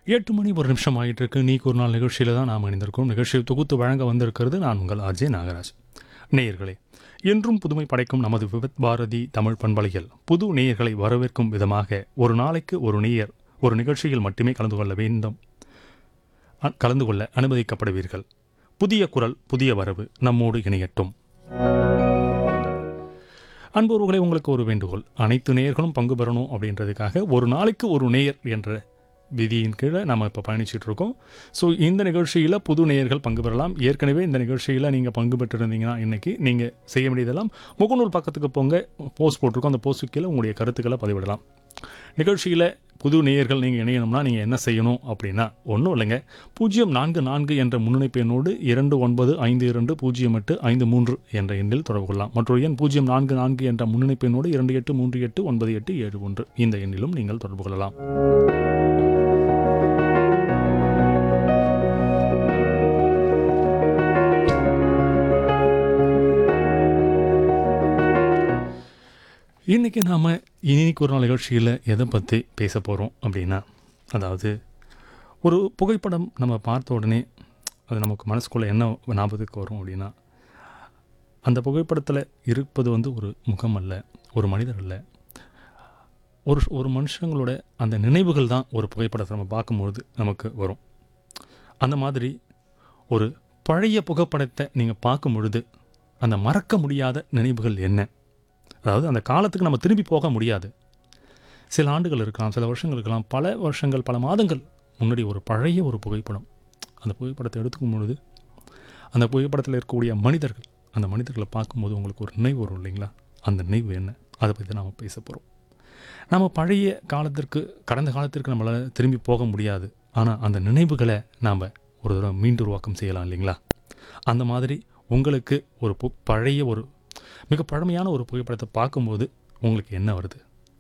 எட்டு மணி ஒரு நிமிஷம் ஆகிட்டு இருக்கு நீக்கு ஒரு நாள் நிகழ்ச்சியில் தான் நாம் இணைந்திருக்கோம் நிகழ்ச்சியை தொகுத்து வழங்க வந்திருக்கிறது நான் உங்கள் அஜய் நாகராஜ் நேயர்களே என்றும் புதுமை படைக்கும் நமது விபத் பாரதி தமிழ் பண்பலையில் புது நேயர்களை வரவேற்கும் விதமாக ஒரு நாளைக்கு ஒரு நேயர் ஒரு நிகழ்ச்சியில் மட்டுமே கலந்து கொள்ள வேண்டும் அ- கலந்து கொள்ள அனுமதிக்கப்படுவீர்கள் புதிய குரல் புதிய வரவு நம்மோடு இணையட்டும் அன்புறவுகளே உங்களுக்கு ஒரு வேண்டுகோள் அனைத்து நேயர்களும் பங்கு பெறணும் அப்படின்றதுக்காக ஒரு நாளைக்கு ஒரு நேயர் என்ற விதியின் கீழே நம்ம இப்போ பயணிச்சுட்டு இருக்கோம் ஸோ இந்த நிகழ்ச்சியில் புது நேயர்கள் பங்கு பெறலாம் ஏற்கனவே இந்த நிகழ்ச்சியில் நீங்கள் பங்கு பெற்றிருந்தீங்கன்னா இன்னைக்கு நீங்கள் செய்ய வேண்டியதெல்லாம் முகநூல் பக்கத்துக்கு போங்க போஸ்ட் போட்டிருக்கோம் அந்த போஸ்ட்டுக்கு கீழே உங்களுடைய கருத்துக்களை பதிவிடலாம் நிகழ்ச்சியில் புது நேயர்கள் நீங்கள் இணையணும்னா நீங்கள் என்ன செய்யணும் அப்படின்னா ஒன்றும் இல்லைங்க பூஜ்ஜியம் நான்கு நான்கு என்ற முன்னணிப்பு எண்ணோடு இரண்டு ஒன்பது ஐந்து இரண்டு பூஜ்ஜியம் எட்டு ஐந்து மூன்று என்ற எண்ணில் தொடர்பு கொள்ளலாம் மற்றொரு எண் பூஜ்ஜியம் நான்கு நான்கு என்ற முன்னணிப்பு எண்ணோடு இரண்டு எட்டு மூன்று எட்டு ஒன்பது எட்டு ஏழு ஒன்று இந்த எண்ணிலும் நீங்கள் தொடர்பு கொள்ளலாம் இன்றைக்கி நாம் இன்னைக்கு ஒரு நாள் நிகழ்ச்சியில் எதை பற்றி பேச போகிறோம் அப்படின்னா அதாவது ஒரு புகைப்படம் நம்ம பார்த்த உடனே அது நமக்கு மனசுக்குள்ளே என்ன ஞாபகத்துக்கு வரும் அப்படின்னா அந்த புகைப்படத்தில் இருப்பது வந்து ஒரு முகம் அல்ல ஒரு மனிதர் அல்ல ஒரு ஒரு மனுஷங்களோட அந்த நினைவுகள் தான் ஒரு புகைப்படத்தை நம்ம பார்க்கும்பொழுது நமக்கு வரும் அந்த மாதிரி ஒரு பழைய புகைப்படத்தை நீங்கள் பார்க்கும் பொழுது அந்த மறக்க முடியாத நினைவுகள் என்ன அதாவது அந்த காலத்துக்கு நம்ம திரும்பி போக முடியாது சில ஆண்டுகள் இருக்கலாம் சில வருஷங்கள் இருக்கலாம் பல வருஷங்கள் பல மாதங்கள் முன்னாடி ஒரு பழைய ஒரு புகைப்படம் அந்த புகைப்படத்தை எடுத்துக்கும் பொழுது அந்த புகைப்படத்தில் இருக்கக்கூடிய மனிதர்கள் அந்த மனிதர்களை பார்க்கும்போது உங்களுக்கு ஒரு நினைவு வரும் இல்லைங்களா அந்த நினைவு என்ன அதை பற்றி நாம் பேச போகிறோம் நம்ம பழைய காலத்திற்கு கடந்த காலத்திற்கு நம்மளால் திரும்பி போக முடியாது ஆனால் அந்த நினைவுகளை நாம் ஒரு தடவை மீண்டுருவாக்கம் செய்யலாம் இல்லைங்களா அந்த மாதிரி உங்களுக்கு ஒரு பு பழைய ஒரு மிக பழமையான ஒரு புகைப்படத்தை பார்க்கும்போது உங்களுக்கு என்ன வருது